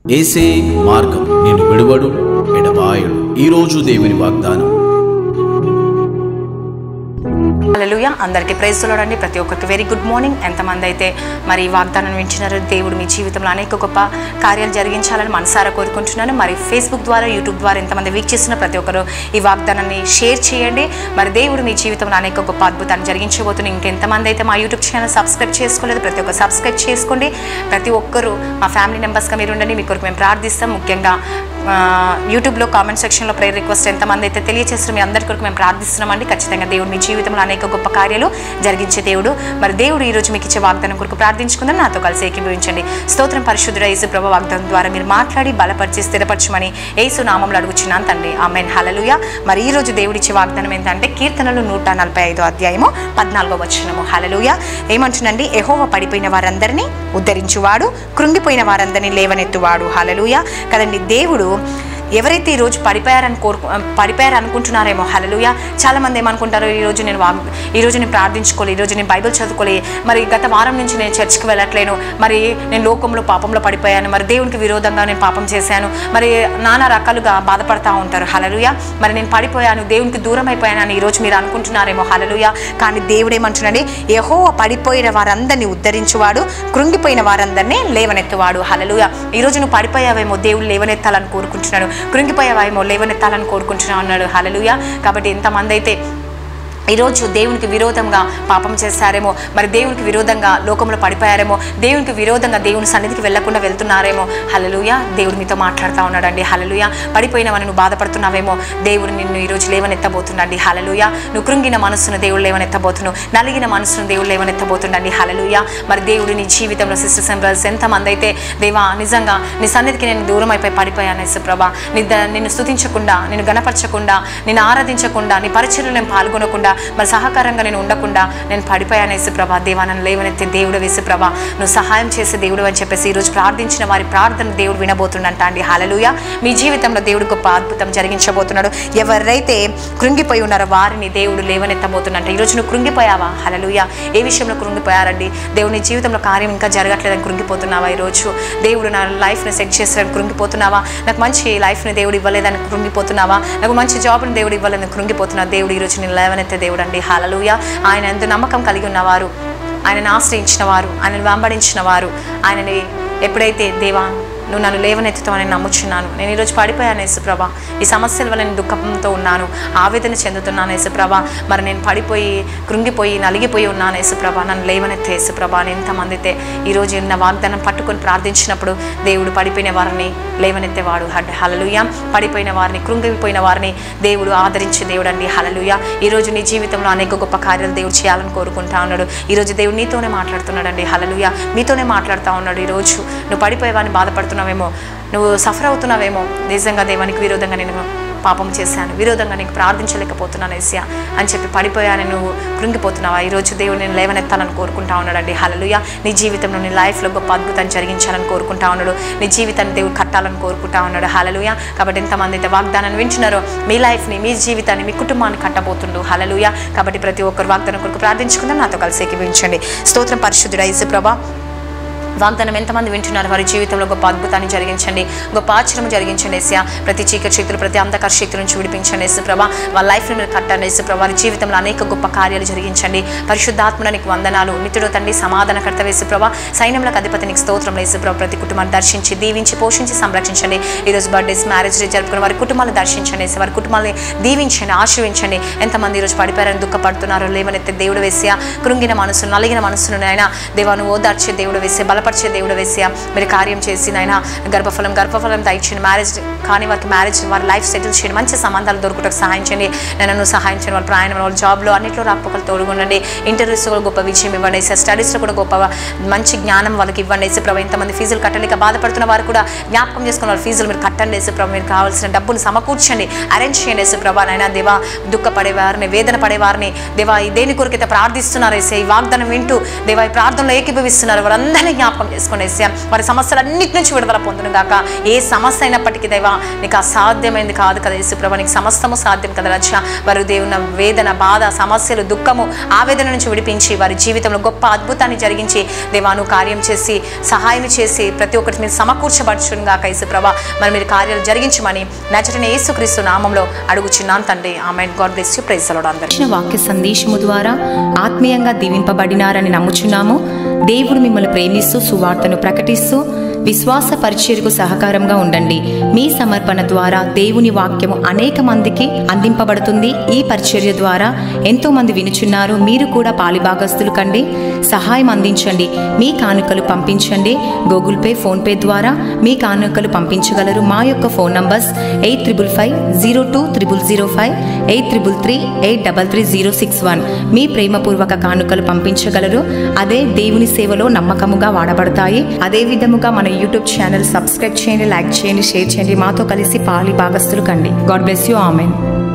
ఏసే మార్గం నేను విడువడు ఎడబాయడు ఈరోజు దేవుని వాగ్దానం హల్లెలూయా అందరికీ ప్రైజ్ చూడండి ప్రతి ఒక్కరికి వెరీ గుడ్ మార్నింగ్ ఎంతమంది అయితే మరి ఈ వాగ్దానం వింటున్నారు దేవుడు మీ జీవితంలో అనేక గొప్ప కార్యాలు జరిగించాలని మనసారా కోరుకుంటున్నాను మరి ఫేస్బుక్ ద్వారా యూట్యూబ్ ద్వారా ఎంతమంది వీక్షిస్తున్న ప్రతి ఒక్కరు ఈ వాగ్దానాన్ని షేర్ చేయండి మరి దేవుడు మీ జీవితంలో అనేక గొప్ప అద్భుతాన్ని జరిగించబోతున్న ఇంకెంతమంది అయితే మా యూట్యూబ్ ఛానల్ సబ్స్క్రైబ్ చేసుకోలేదు ప్రతి ఒక్కరు సబ్స్క్రైబ్ చేసుకోండి ప్రతి ఒక్కరు మా ఫ్యామిలీ మెంబర్స్గా మీరు ఉండండి మీ కొరకు మేము ప్రార్థిస్తాం ముఖ్యంగా ఆ, యూట్యూబ్లో కామెంట్ సెక్షన్లో ప్రేయర్ రిక్వెస్ట్ ఎంతమంది అయితే తెలియచేస్తారు మీ అందరి కొరకు మేము ప్రార్థిస్తున్నామండి ఖచ్చితంగా దేవుడు మీ జీవితంలో అనేక గొప్ప కార్యాలు జరిగించే దేవుడు మరి దేవుడు ఈ రోజు మీకు ఇచ్చే వాగ్దానం కొరకు ప్రార్థించుకుందాం నాతో కలిసి ఏకీభవించండి స్తోత్రం పరిశుద్ధుడ యేసు ప్రభు వాగ్దానం ద్వారా మీరు మాట్లాడి బలపరిచి స్థిరపరచమని యేసు నామంలో అడుగుచున్నాను తండ్రి ఆమెన్ హలలుయ మరి ఈ రోజు దేవుడిచ్చే వాగ్దానం ఏంటంటే కీర్తనలు నూట నలభై ఐదో అధ్యాయము పద్నాలుగో వచనము హలలుయ ఏమంటునండి ఎహోవ పడిపోయిన వారందరినీ ఉద్ధరించువాడు కృంగిపోయిన వారందరినీ లేవనెత్తువాడు హలలుయ కదండి దేవుడు ఎవరైతే ఈరోజు పడిపోయారని కోరుకు పడిపోయారు అనుకుంటున్నారేమో హలలుయ చాలా మంది ఏమనుకుంటారు ఈరోజు నేను వాగ్ ఈరోజు నేను ప్రార్థించుకోలే ఈరోజు నేను బైబిల్ చదువుకోలే మరి గత వారం నుంచి నేను చర్చ్కి వెళ్ళట్లేను మరి నేను లోకంలో పాపంలో పడిపోయాను మరి దేవునికి విరోధంగా నేను పాపం చేశాను మరి నానా రకాలుగా బాధపడతా ఉంటారు హలలుయ మరి నేను పడిపోయాను దేవునికి దూరం అయిపోయాను అని ఈరోజు మీరు అనుకుంటున్నారేమో హలలుయ కానీ దేవుడు ఏమంటున్నాడు యహో పడిపోయిన వారందరినీ ఉద్ధరించువాడు కృంగిపోయిన వారందరినీ లేవనెత్తువాడు హలలుయ ఈరోజు నువ్వు పడిపోయావేమో దేవుడు లేవనెత్తాలని కోరుకుంటున్నాడు కృంగిపోయావేమో లేవనెత్తాలని కోరుకుంటున్నావు అన్నాడు హలలుయ కాబట్టి ఎంతమంది అయితే ఈరోజు దేవునికి విరోధంగా పాపం చేశారేమో మరి దేవునికి విరోధంగా లోకంలో పడిపోయారేమో దేవునికి విరోధంగా దేవుని సన్నిధికి వెళ్లకుండా వెళ్తున్నారేమో హలలుయ దేవుడు మీతో మాట్లాడుతూ ఉన్నాడండి హలలుయ పడిపోయినవని నువ్వు బాధపడుతున్నావేమో దేవుడు నిన్ను ఈరోజు లేవనెత్తబోతుండండి హలలుయ నువ్వు కృంగిన మనస్సును దేవుడు లేవనెత్తబోతున్నావు నలిగిన మనస్సును దేవుడు లేవనెత్తబోతుండండి హలలుయ మరి దేవుడు నీ జీవితంలో సిస్టర్ సెంబ్రల్స్ ఎంతమంది అయితే దేవా నిజంగా నీ సన్నిధికి నేను దూరం అయిపోయి పడిపోయాను ప్రభా నీ ద- నిన్ను స్తుతించకుండా నిన్ను గణపరచకుండా నిన్ను ఆరాధించకుండా నీ పరిచయలో నేను పాల్గొనకుండా మరి సహకారంగా నేను ఉండకుండా నేను పడిపోయాను యేసుప్రభా దేవా నన్ను లేవనెత్తే దేవుడు యేసుప్రభా నువ్వు సహాయం చేసే దేవుడు అని చెప్పేసి ఈరోజు ప్రార్థించిన వారి ప్రార్థన దేవుడు వినబోతుండంట అండి హలలుయ మీ జీవితంలో దేవుడు గొప్ప అద్భుతం జరిగించబోతున్నాడు ఎవరైతే కృంగిపోయి ఉన్నారో వారిని దేవుడు లేవనెత్తబోతున్నంట ఈరోజు నువ్వు కృంగిపోయావా హలలుయ ఏ విషయంలో కృంగిపోయారండి దేవుని జీవితంలో కార్యం ఇంకా జరగట్లేదని కృంగిపోతున్నావా ఈరోజు దేవుడు నా లైఫ్ని సెట్ చేస్తాడని కృంగిపోతున్నావా నాకు మంచి లైఫ్ని దేవుడు ఇవ్వలేదని కృంగిపోతున్నావా నాకు మంచి జాబ్ని దేవుడు ఇవ్వలేదని కృంగిపోతున్నా దేవుడు ఈరోజు నేను లేవనెత్తే దేవుడు అండి హలలుయ ఆయన ఎంత నమ్మకం కలిగి ఉన్నవారు ఆయనను ఆశ్రయించిన వారు ఆయనను వెంబడించిన వారు ఆయనని ఎప్పుడైతే దేవా నువ్వు నన్ను లేవనెత్తుతావని నమ్ముచున్నాను నేను ఈరోజు పడిపోయాను యేసుప్రభ ఈ సమస్యల వల్ల నేను దుఃఖంతో ఉన్నాను ఆవేదన చెందుతున్నాను యేసుప్రభ మరి నేను పడిపోయి కృంగిపోయి నలిగిపోయి ఉన్నాను యేసుప్రభ నన్ను లేవనెత్తే యేసుప్రభ అని ఎంతమంది అయితే ఈరోజు ఉన్న వాగ్దానం పట్టుకొని ప్రార్థించినప్పుడు దేవుడు పడిపోయిన వారిని లేవనెత్తేవాడు హడ్ హలలుయ పడిపోయిన వారిని కృంగిపోయిన వారిని దేవుడు ఆదరించే దేవుడు అండి హలలుయ ఈరోజు నీ జీవితంలో అనేక గొప్ప కార్యాలు దేవుడు చేయాలని కోరుకుంటా ఉన్నాడు ఈరోజు దేవుడు నీతోనే మాట్లాడుతున్నాడండి హలలుయ మీతోనే మాట్లాడుతూ ఉన్నాడు ఈరోజు నువ్వు పడిపోయేవాడిని బాధపడుతున్నావేమో నువ్వు సఫర్ అవుతున్నావేమో నిజంగా దేవానికి విరోధంగా నేను పాపం చేశాను విరోధంగా నీకు ప్రార్థించలేకపోతున్నాను ఏసియా అని చెప్పి పడిపోయాను నువ్వు కృంగిపోతున్నావా ఈరోజు దేవుడు నేను లేవనెత్తాలని కోరుకుంటా ఉన్నాడండి హలలుయ నీ జీవితంలో నీ లైఫ్లో గొప్ప అద్భుతాన్ని జరిగించాలని కోరుకుంటా ఉన్నాడు నీ జీవితాన్ని దేవుడు కట్టాలని కోరుకుంటా ఉన్నాడు హలలుయ కాబట్టి ఎంతమంది అయితే వాగ్దానాన్ని వింటున్నారో మీ లైఫ్ని మీ జీవితాన్ని మీ కుటుంబాన్ని కట్టబోతుండు హలలుయ కాబట్టి ప్రతి ఒక్కరు వాగ్దానం కొరకు ప్రార్థించుకుందాం నాతో కలిసి ఏకీభవించండి స్తోత్రం పరిశుద్ధుడా ఇసు ప్రభా వాగ్దానం ఎంతమంది వింటున్నారు వారి జీవితంలో గొప్ప అద్భుతాన్ని జరిగించండి గొప్ప ఆశ్చర్యం జరిగించండి ఏసియా ప్రతి చీకటి శక్తులు ప్రతి అంధకార శక్తుల నుంచి విడిపించండి యేసు ప్రభా వాళ్ళ లైఫ్ని మీరు కట్టండి యేసు ప్రభా వారి జీవితంలో అనేక గొప్ప కార్యాలు జరిగించండి పరిశుద్ధాత్మడానికి వందనాలు నిత్యుడు తండ్రి సమాధానకర్త వేసు ప్రభా సైన్యంలోకి అధిపతి నీకు స్తోత్రం వేసు ప్రభా ప్రతి కుటుంబాన్ని దర్శించి దీవించి పోషించి సంరక్షించండి ఈరోజు బర్త్డేస్ మ్యారేజ్ డే జరుపుకుని వారి కుటుంబాలను దర్శించండి యేసు. వారి కుటుంబాలని దీవించండి ఆశీర్వించండి ఎంతమంది ఈరోజు పడిపోయారని దుఃఖపడుతున్నారో లేవనెత్తే దేవుడు వేసియా కృంగిన మనసును నలిగిన మనసును నాయన దేవాను ఓదార్చే దేవుడు వేసే బలపరిచే దేవుడు వేసా మీరు కార్యం చేసి నాయన గర్భఫలం గర్భఫలం దయచేయండి మ్యారేజ్ కానీ వారికి మ్యారేజ్ వారి లైఫ్ సెటిల్ చేయండి మంచి సంబంధాలు దొరుకుటకు సహాయం చేయండి నన్ను సహాయం చేయండి వాళ్ళ ప్రయాణం వాళ్ళ జాబ్లో అన్నింటిలో రాకపోకలు తోడుగుండండి ఇంటర్వ్యూస్ కూడా గొప్ప విజయం ఇవ్వండి సార్ స్టడీస్లో కూడా గొప్ప మంచి జ్ఞానం వాళ్ళకి ఇవ్వండి వేసే ప్రభు ఎంతమంది ఫీజులు కట్టలేక బాధపడుతున్న వారు కూడా జ్ఞాపకం చేసుకున్న వాళ్ళ ఫీజులు మీరు కట్టండి వేసే ప్రభు మీరు కావాల్సిన డబ్బును సమకూర్చండి అరేంజ్ చేయండి వేసే ప్రభా నాయన దేవా దుఃఖపడే వారిని వేదన పడే వారిని దేవా ఈ దేని కొరకైతే ప్రార్థిస్తున్నారు వేసే ఈ వాగ్దానం వింటూ దేవా ఈ ప్రార్థనలో ఏకీభవిస్తున్నారు వారందరినీ జ్ఞాపకం జ్ఞాపకం చేసుకుని వేసా వారి సమస్యలన్నిటి నుంచి విడుదల పొందును గాక ఏ సమస్య అయినప్పటికీ దేవా నీకు అసాధ్యమైంది కాదు కదా యేసుప్రభ నీకు సమస్తము సాధ్యం కదా రచ్చ వారు దేవుని వేదన బాధ సమస్యలు దుఃఖము ఆవేదన నుంచి విడిపించి వారి జీవితంలో గొప్ప అద్భుతాన్ని జరిగించి దేవాను కార్యం చేసి సహాయం చేసి ప్రతి ఒక్కటి మీరు సమకూర్చబడుచును గాక యేసుప్రభ మరి మీరు కార్యాలు జరిగించమని నచ్చటిన యేసుక్రీస్తు నామంలో అడుగుచున్నాను తండ్రి ఆమె గాడ్ బ్లెస్ యూ ప్రైజ్ అందరికీ ఇచ్చిన వాక్య సందేశము ద్వారా ఆత్మీయంగా దీవింపబడినారని నమ్ముచున్నాము దేవుడు మిమ్మల్ని ప్రేమిస్తూ సువార్తను ప్రకటిస్తూ విశ్వాస పరిచర్యకు సహకారంగా ఉండండి మీ సమర్పణ ద్వారా దేవుని వాక్యము అనేక మందికి అందింపబడుతుంది ఈ పరిచర్య ద్వారా ఎంతో మంది వినుచున్నారు మీరు కూడా పాలిభాగస్తులు కండి సహాయం అందించండి మీ కానుకలు పంపించండి గూగుల్ పే ఫోన్పే ద్వారా మీ కానుకలు పంపించగలరు మా యొక్క phone numbers eight triple five zero two triple zero five eight triple three eight double three zero six one మీ ప్రేమపూర్వక కానుకలు పంపించగలరు అదే దేవుని సేవలో నమ్మకముగా వాడబడతాయి అదే విధముగా మన యూట్యూబ్ ఛానల్ సబ్స్క్రైబ్ చేయండి లైక్ చేయండి షేర్ చేయండి మాతో కలిసి పాలి భాగస్తులు కండి గాడ్ బ్లెస్ యూ ఆమెన్